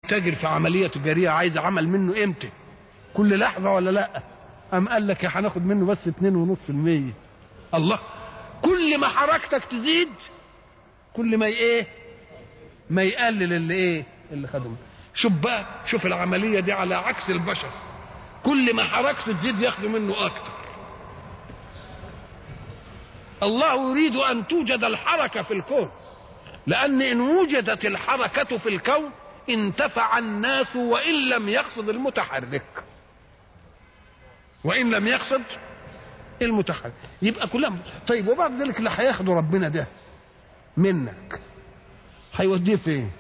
بيتاجر في عمليه تجاريه عايز عمل منه امتى كل لحظه ولا لا ام قال لك هناخد منه بس 2.5% الله كل ما حركتك تزيد كل ما ايه ما يقلل اللي ايه اللي خده شوف بقى شوف العمليه دي على عكس البشر كل ما حركته تزيد ياخدوا منه اكتر الله يريد ان توجد الحركه في الكون لان ان وجدت الحركه في الكون انتفع الناس وان لم يقصد المتحرك وان لم يقصد المتحرك يبقى كلها طيب وبعد ذلك اللي هياخده ربنا ده منك هيوديه فين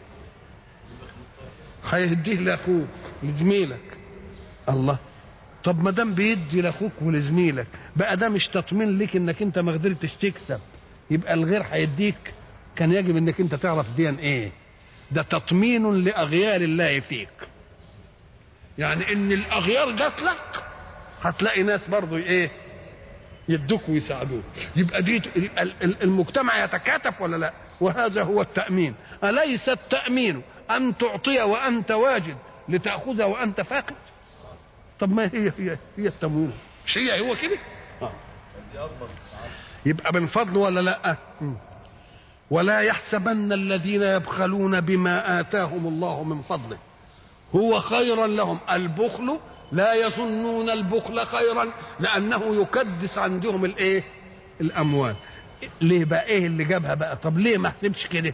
هيهديه لاخوك لزميلك الله طب ما دام بيدي لاخوك ولزميلك بقى ده مش تطمين ليك انك انت ما قدرتش تكسب يبقى الغير هيديك كان يجب انك انت تعرف دي ايه ده تطمين لاغيار الله فيك يعني ان الاغيار جات لك هتلاقي ناس برضو ايه يدوك ويساعدوك يبقى دي المجتمع يتكاتف ولا لا وهذا هو التأمين أليس التأمين أن تعطي وأنت واجد لتأخذ وأنت فاقد طب ما هي هي هي التموين مش هي هو كده آه. يبقى من فضل ولا لا ولا يحسبن الذين يبخلون بما آتاهم الله من فضله هو خيرا لهم البخل لا يظنون البخل خيرا لانه يكدس عندهم الايه الاموال ليه بقى ايه اللي جابها بقى طب ليه ما احسبش كده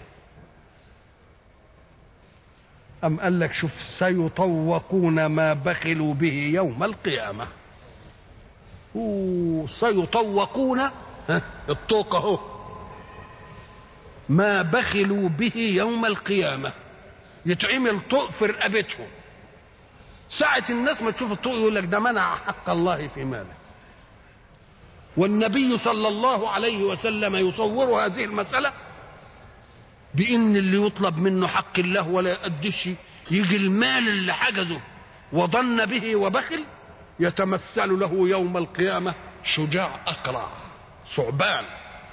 ام قال لك شوف سيطوقون ما بخلوا به يوم القيامه أوه سيطوقون ها الطوق اهو ما بخلوا به يوم القيامه يتعمل طوق في رقبتهم ساعة الناس ما تشوف الطوق يقول لك ده منع حق الله في ماله والنبي صلى الله عليه وسلم يصور هذه المسألة بإن اللي يطلب منه حق الله ولا يقدش يجي المال اللي حجزه وظن به وبخل يتمثل له يوم القيامة شجاع أقرع ثعبان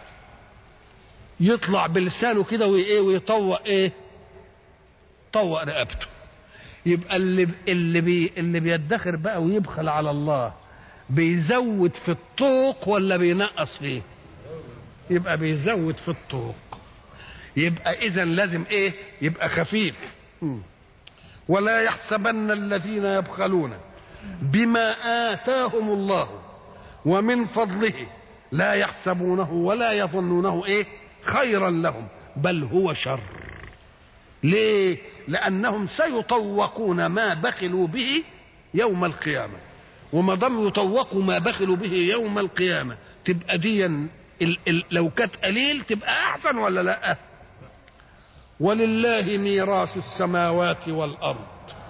يطلع بلسانه كده وايه ويطوق ايه طوق رقبته يبقى اللي اللي بي اللي بيدخر بقى ويبخل على الله بيزود في الطوق ولا بينقص فيه يبقى بيزود في الطوق يبقى اذا لازم ايه يبقى خفيف ولا يحسبن الذين يبخلون بما آتاهم الله ومن فضله لا يحسبونه ولا يظنونه ايه خيرا لهم بل هو شر ليه لانهم سيطوقون ما بخلوا به يوم القيامه وما دام يطوقوا ما بخلوا به يوم القيامه تبقى دي ال ال لو كانت قليل تبقى احسن ولا لا ولله ميراث السماوات والارض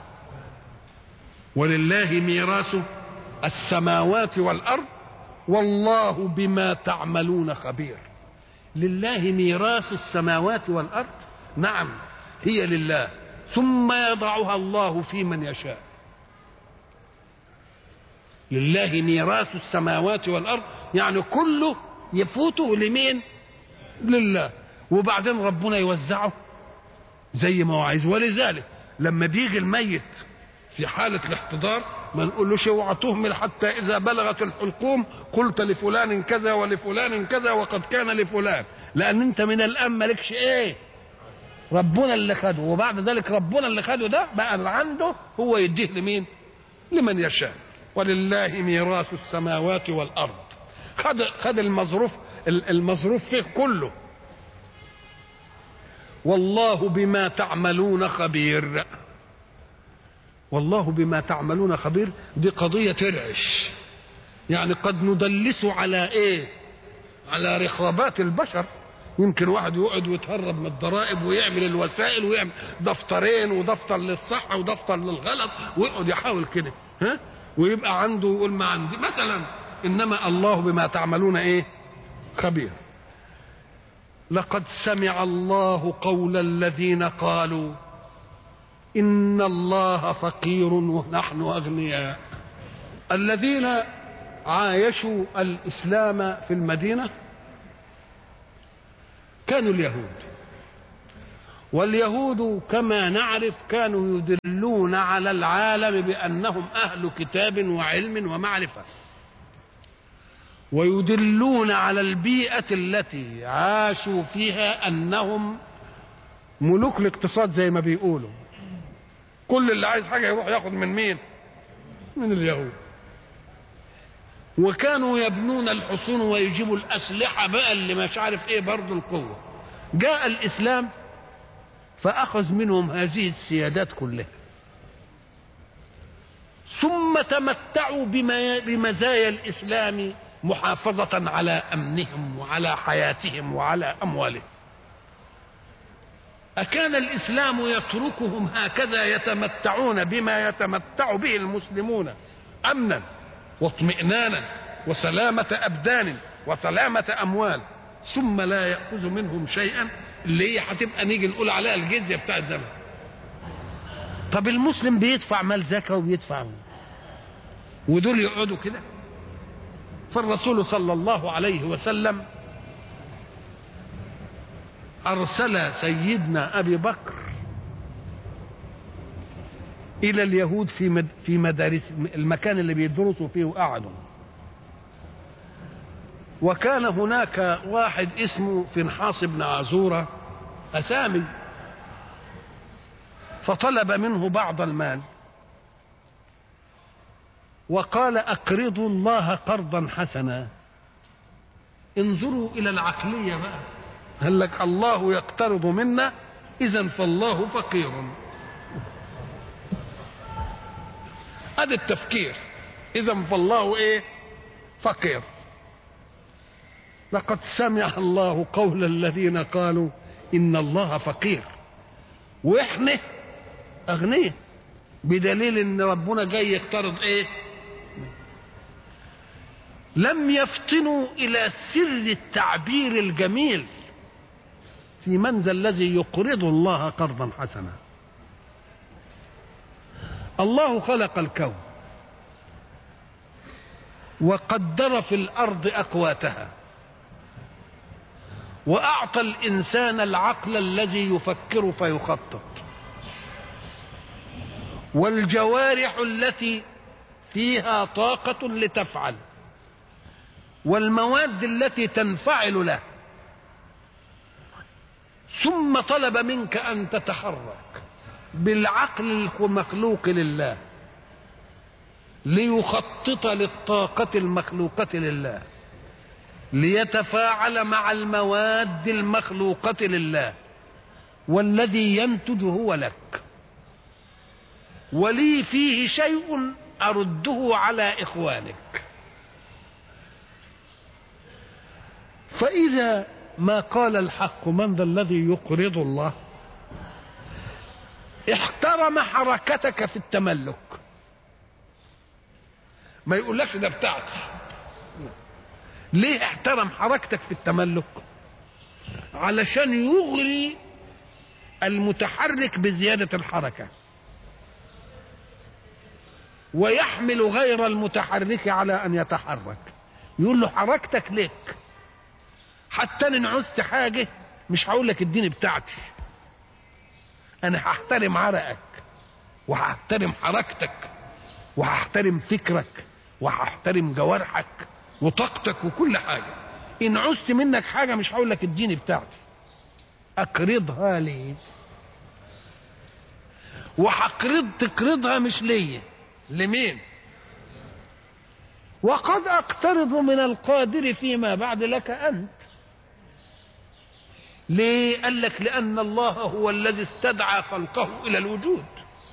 ولله ميراث السماوات والارض والله بما تعملون خبير لله ميراث السماوات والارض نعم هي لله ثم يضعها الله في من يشاء لله ميراث السماوات والارض يعني كله يفوته لمين لله وبعدين ربنا يوزعه زي ما هو عايز ولذلك لما بيجي الميت في حالة الاحتضار ما نقولوش اوعى تهمل حتى إذا بلغت الحلقوم قلت لفلان كذا ولفلان كذا وقد كان لفلان لأن أنت من الآن مالكش إيه ربنا اللي خده وبعد ذلك ربنا اللي خده ده بقى اللي عنده هو يديه لمين لمن يشاء ولله ميراث السماوات والارض خد خد المظروف المظروف فيه كله والله بما تعملون خبير والله بما تعملون خبير دي قضية ترعش يعني قد ندلس على ايه على رقابات البشر يمكن واحد يقعد ويتهرب من الضرائب ويعمل الوسائل ويعمل دفترين ودفتر للصحة ودفتر للغلط ويقعد يحاول كده ها ويبقى عنده يقول ما عندي مثلا انما الله بما تعملون ايه خبير لقد سمع الله قول الذين قالوا ان الله فقير ونحن اغنياء الذين عايشوا الاسلام في المدينه كانوا اليهود واليهود كما نعرف كانوا يدلون على العالم بانهم اهل كتاب وعلم ومعرفه ويدلون على البيئه التي عاشوا فيها انهم ملوك الاقتصاد زي ما بيقولوا كل اللي عايز حاجه يروح ياخد من مين من اليهود وكانوا يبنون الحصون ويجيبوا الاسلحه بقى اللي مش عارف ايه برضه القوه جاء الاسلام فاخذ منهم هذه السيادات كلها ثم تمتعوا بما بمزايا الاسلام محافظه على امنهم وعلى حياتهم وعلى اموالهم أكان الإسلام يتركهم هكذا يتمتعون بما يتمتع به المسلمون أمنا واطمئنانا وسلامة أبدان وسلامة أموال ثم لا يأخذ منهم شيئا اللي هي هتبقى نيجي نقول عليها الجزية بتاع الزمن طب المسلم بيدفع مال زكاة وبيدفع ودول يقعدوا كده فالرسول صلى الله عليه وسلم أرسل سيدنا أبي بكر إلى اليهود في مد في مدارس المكان اللي بيدرسوا فيه وقعدوا وكان هناك واحد اسمه فنحاص بن عزورة أسامي فطلب منه بعض المال وقال أقرضوا الله قرضا حسنا انظروا إلى العقلية بقى قال لك الله يقترض منا اذا فالله فقير هذا التفكير اذا فالله ايه فقير لقد سمع الله قول الذين قالوا ان الله فقير واحنا اغنياء بدليل ان ربنا جاي يقترض ايه لم يفطنوا الى سر التعبير الجميل في من ذا الذي يقرض الله قرضا حسنا الله خلق الكون وقدر في الارض اقواتها واعطى الانسان العقل الذي يفكر فيخطط والجوارح التي فيها طاقه لتفعل والمواد التي تنفعل له ثم طلب منك ان تتحرك بالعقل المخلوق لله ليخطط للطاقة المخلوقة لله ليتفاعل مع المواد المخلوقة لله والذي ينتج هو لك ولي فيه شيء أرده على إخوانك فإذا ما قال الحق من ذا الذي يقرض الله احترم حركتك في التملك ما يقولكش ده بتاعتي ليه احترم حركتك في التملك علشان يغري المتحرك بزيادة الحركة ويحمل غير المتحرك على أن يتحرك يقول له حركتك لك حتى ان عوزت حاجة مش هقول لك اديني بتاعتي انا هحترم عرقك وهحترم حركتك وهحترم فكرك وهحترم جوارحك وطاقتك وكل حاجة ان عوزت منك حاجة مش هقول لك اديني بتاعتي اقرضها لي وهقرض تقرضها مش ليا لمين وقد اقترض من القادر فيما بعد لك انت ليه قال لك لان الله هو الذي استدعى خلقه الى الوجود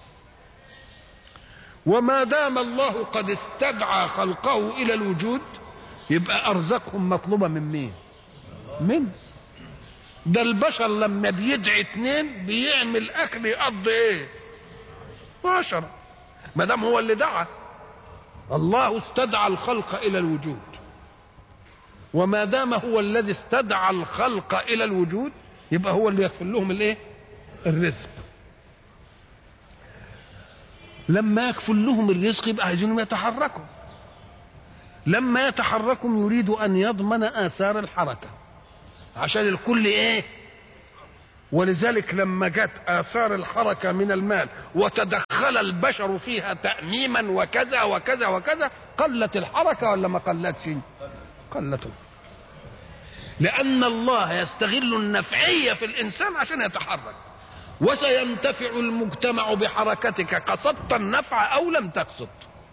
وما دام الله قد استدعى خلقه الى الوجود يبقى ارزاقهم مطلوبه من مين من ده البشر لما بيدعي اتنين بيعمل اكل يقضي ايه عشرة ما دام هو اللي دعا الله استدعى الخلق الى الوجود وما دام هو الذي استدعى الخلق الى الوجود يبقى هو اللي يكفل لهم الايه الرزق لما يكفل لهم الرزق يبقى عايزينهم يتحركوا لما يتحركوا يريد ان يضمن اثار الحركه عشان الكل ايه ولذلك لما جت آثار الحركة من المال وتدخل البشر فيها تأميما وكذا وكذا وكذا قلت الحركة ولا ما قلتش قلت لأن الله يستغل النفعية في الإنسان عشان يتحرك وسينتفع المجتمع بحركتك قصدت النفع أو لم تقصد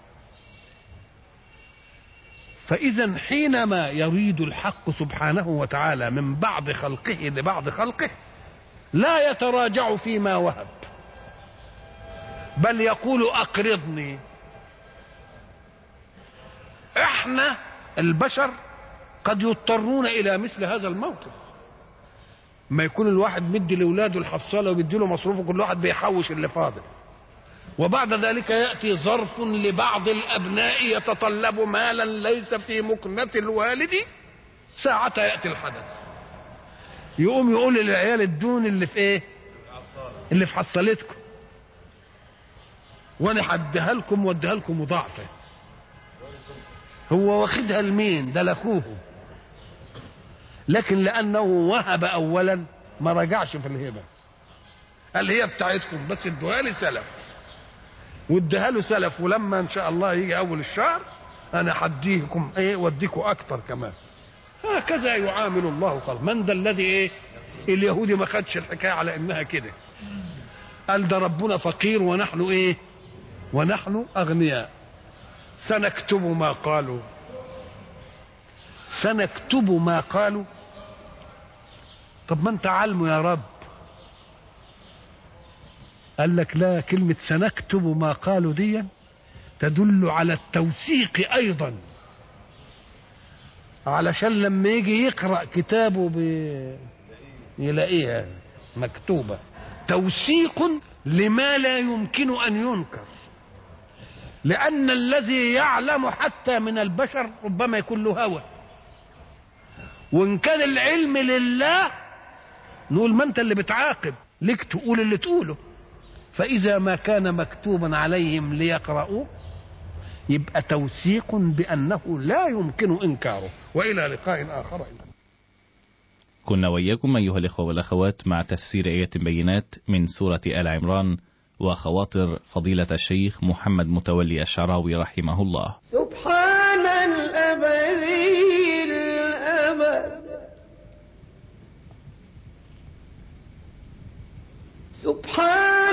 فإذا حينما يريد الحق سبحانه وتعالى من بعض خلقه لبعض خلقه لا يتراجع فيما وهب بل يقول أقرضني احنا البشر قد يضطرون إلى مثل هذا الموقف ما يكون الواحد مدي لاولاده الحصاله وبيدي له مصروفه كل واحد بيحوش اللي فاضل وبعد ذلك ياتي ظرف لبعض الابناء يتطلب مالا ليس في مكنه الوالد ساعتها ياتي الحدث يقوم يقول للعيال الدون اللي في ايه اللي في حصلتكم وانا هديها لكم واديها لكم مضاعفه هو واخدها لمين ده لاخوه لكن لانه وهب اولا ما رجعش في الهبه قال هي بتاعتكم بس ادوها لي سلف واديها له سلف ولما ان شاء الله يجي اول الشهر انا هديكم ايه واديكم اكتر كمان هكذا يعامل الله خلق من ذا الذي ايه اليهودي ما خدش الحكايه على انها كده قال ده ربنا فقير ونحن ايه ونحن اغنياء سنكتب ما قالوا سنكتب ما قالوا طب ما انت علمه يا رب قال لك لا كلمة سنكتب ما قالوا دي تدل على التوثيق أيضا علشان لما يجي يقرأ كتابه ب... يلاقيها مكتوبة توثيق لما لا يمكن أن ينكر لأن الذي يعلم حتى من البشر ربما يكون له هوى وإن كان العلم لله نقول ما أنت اللي بتعاقب ليك تقول اللي تقوله فإذا ما كان مكتوبا عليهم ليقرأوه يبقى توثيق بأنه لا يمكن إنكاره وإلى لقاء آخر كنا وإياكم أيها الإخوة والأخوات مع تفسير آية بينات من سورة آل عمران وخواطر فضيلة الشيخ محمد متولي الشعراوي رحمه الله سبحان الأبدي الأبد سبحان